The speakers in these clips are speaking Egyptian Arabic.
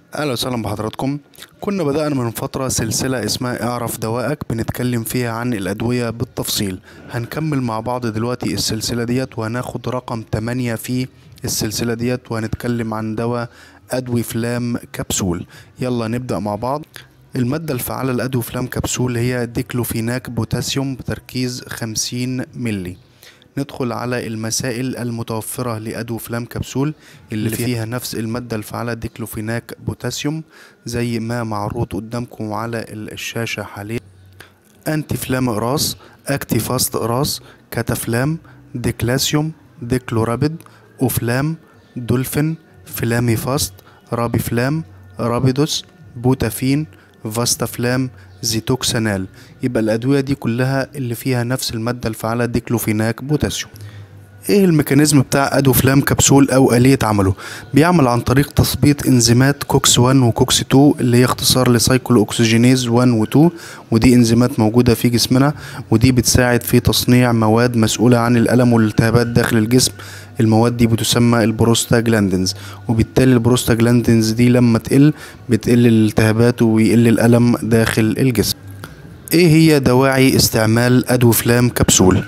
اهلا وسهلا بحضراتكم كنا بدأنا من فترة سلسلة اسمها اعرف دوائك بنتكلم فيها عن الأدوية بالتفصيل هنكمل مع بعض دلوقتي السلسلة ديت وهناخد رقم 8 في السلسلة ديت وهنتكلم عن دواء أدوي فلام كبسول يلا نبدأ مع بعض المادة الفعالة لأدوي فلام كبسول هي ديكلوفيناك بوتاسيوم بتركيز 50 ملي ندخل على المسائل المتوفرة لأدو فلام كبسول اللي فيها نفس المادة الفعالة ديكلوفيناك بوتاسيوم زي ما معروض قدامكم على الشاشة حاليا أنتي فلام إقراص أكتي فاست إقراص كاتافلام ديكلاسيوم ديكلورابيد أوفلام دولفين فلامي فاست رابي فلام رابيدوس بوتافين فاستافلام زيتوكسانال يبقى الأدوية دي كلها اللي فيها نفس المادة الفعالة ديكلوفيناك بوتاسيوم ايه الميكانيزم بتاع ادوفلام كبسول او آلية عمله بيعمل عن طريق تثبيط انزيمات كوكس 1 وكوكس 2 اللي هي اختصار لسايكلو اوكسجينيز 1 و 2 ودي انزيمات موجودة في جسمنا ودي بتساعد في تصنيع مواد مسؤولة عن الألم والالتهابات داخل الجسم المواد دي بتسمى البروستاجلاندينز وبالتالي البروستاجلاندينز دي لما تقل بتقل الالتهابات ويقل الألم داخل الجسم ايه هي دواعي استعمال ادوفلام كبسول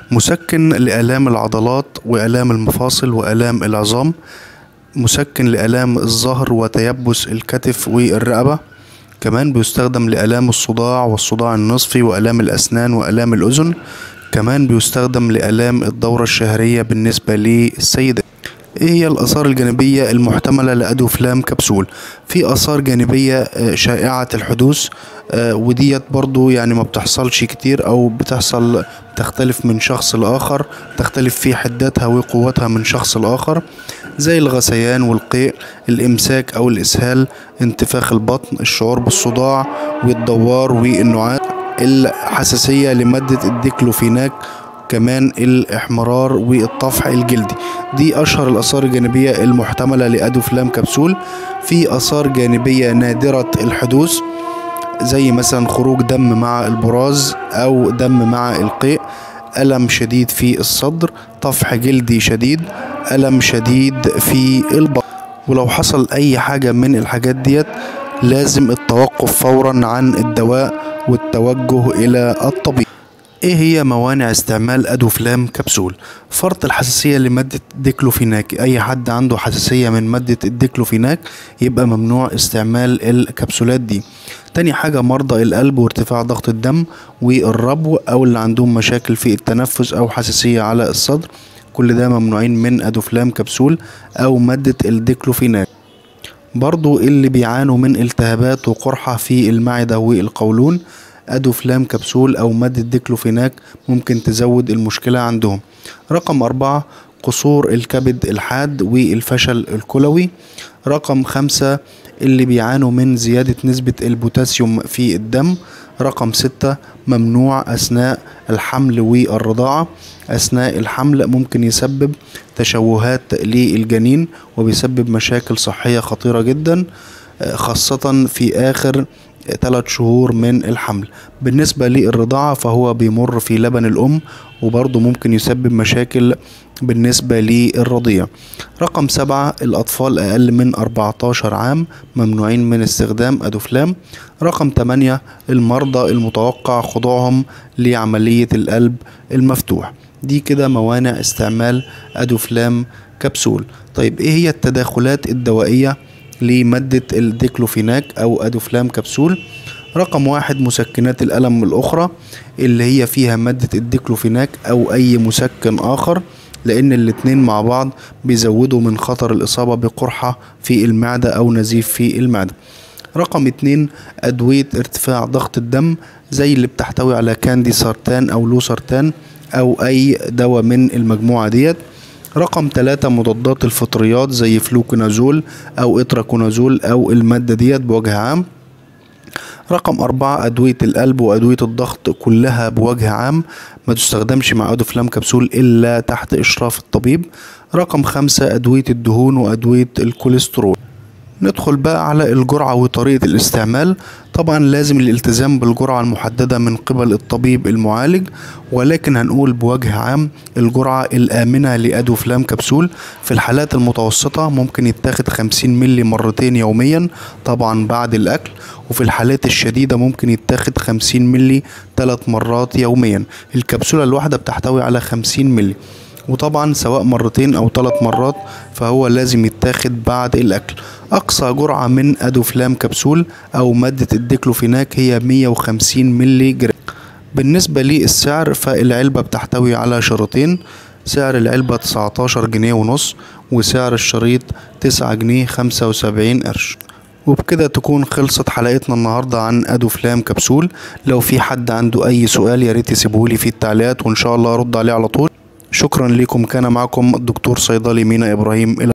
مسكن لآلام العضلات وآلام المفاصل وآلام العظام مسكن لآلام الظهر وتيبس الكتف والرقبة كمان بيستخدم لآلام الصداع والصداع النصفي وآلام الأسنان وآلام الأذن كمان بيستخدم لآلام الدورة الشهرية بالنسبة للسيدات ايه هي الاثار الجانبيه المحتمله لادوفلام كبسول في اثار جانبيه شائعه الحدوث وديت برضو يعني ما بتحصلش كتير او بتحصل تختلف من شخص لاخر تختلف في حدتها وقوتها من شخص لاخر زي الغثيان والقيء الامساك او الاسهال انتفاخ البطن الشعور بالصداع والدوار والنعاس الحساسيه لماده الديكلوفيناك كمان الاحمرار والطفح الجلدي دي اشهر الاثار الجانبيه المحتمله لادوفلام كبسول في اثار جانبيه نادره الحدوث زي مثلا خروج دم مع البراز او دم مع القيء الم شديد في الصدر طفح جلدي شديد الم شديد في البطن ولو حصل اي حاجه من الحاجات ديت لازم التوقف فورا عن الدواء والتوجه الى الطبيب ايه هي موانع استعمال ادوفلام كبسول فرط الحساسيه لماده ديكلوفيناك اي حد عنده حساسيه من ماده الديكلوفيناك يبقى ممنوع استعمال الكبسولات دي تاني حاجة مرضى القلب وارتفاع ضغط الدم والربو أو اللي عندهم مشاكل في التنفس أو حساسية على الصدر كل ده ممنوعين من أدوفلام كبسول أو مادة الديكلوفيناك برضو اللي بيعانوا من التهابات وقرحة في المعدة والقولون أدوفلام كبسول أو مادة ديكلوفيناك ممكن تزود المشكلة عندهم رقم أربعة قصور الكبد الحاد والفشل الكلوي رقم خمسة اللي بيعانوا من زيادة نسبة البوتاسيوم في الدم رقم ستة ممنوع أثناء الحمل والرضاعة أثناء الحمل ممكن يسبب تشوهات للجنين وبيسبب مشاكل صحية خطيرة جدا خاصة في آخر ثلاث شهور من الحمل بالنسبة للرضاعة فهو بيمر في لبن الأم وبرضه ممكن يسبب مشاكل بالنسبة للرضيع رقم سبعة الأطفال أقل من 14 عام ممنوعين من استخدام أدوفلام رقم 8 المرضى المتوقع خضوعهم لعملية القلب المفتوح دي كده موانع استعمال أدوفلام كبسول طيب ايه هي التداخلات الدوائية لمادة الديكلوفيناك أو أدوفلام كبسول رقم واحد مسكنات الألم الأخرى اللي هي فيها مادة الديكلوفيناك أو أي مسكن آخر لأن الاتنين مع بعض بيزودوا من خطر الإصابة بقرحة في المعدة أو نزيف في المعدة رقم اتنين أدوية ارتفاع ضغط الدم زي اللي بتحتوي على كاندي سارتان أو لوسارتان أو أي دواء من المجموعة ديت رقم ثلاثة مضادات الفطريات زي فلوكونازول أو إتراكونازول أو المادة ديت بوجه عام رقم أربعة أدوية القلب وأدوية الضغط كلها بوجه عام ما تستخدمش مع أدوفلام كبسول إلا تحت إشراف الطبيب رقم خمسة أدوية الدهون وأدوية الكوليسترول ندخل بقى على الجرعة وطريقة الاستعمال طبعا لازم الالتزام بالجرعة المحددة من قبل الطبيب المعالج ولكن هنقول بوجه عام الجرعة الآمنة لأدوفلام كبسول في الحالات المتوسطة ممكن يتاخد 50 ملي مرتين يوميا طبعا بعد الأكل وفي الحالات الشديدة ممكن يتاخد 50 ملي ثلاث مرات يوميا الكبسولة الواحدة بتحتوي على 50 ملي وطبعا سواء مرتين او ثلاث مرات فهو لازم يتاخد بعد الاكل اقصى جرعة من ادوفلام كبسول او مادة الديكلوفيناك هي 150 ملي جرام بالنسبة للسعر فالعلبة بتحتوي على شريطين سعر العلبة 19 جنيه ونص وسعر الشريط 9 جنيه 75 قرش وبكده تكون خلصت حلقتنا النهاردة عن أدوفلام كبسول لو في حد عنده أي سؤال ياريت يسيبهولي في التعليقات وإن شاء الله أرد عليه على طول شكرا لكم كان معكم الدكتور صيدلي مينا إبراهيم إلى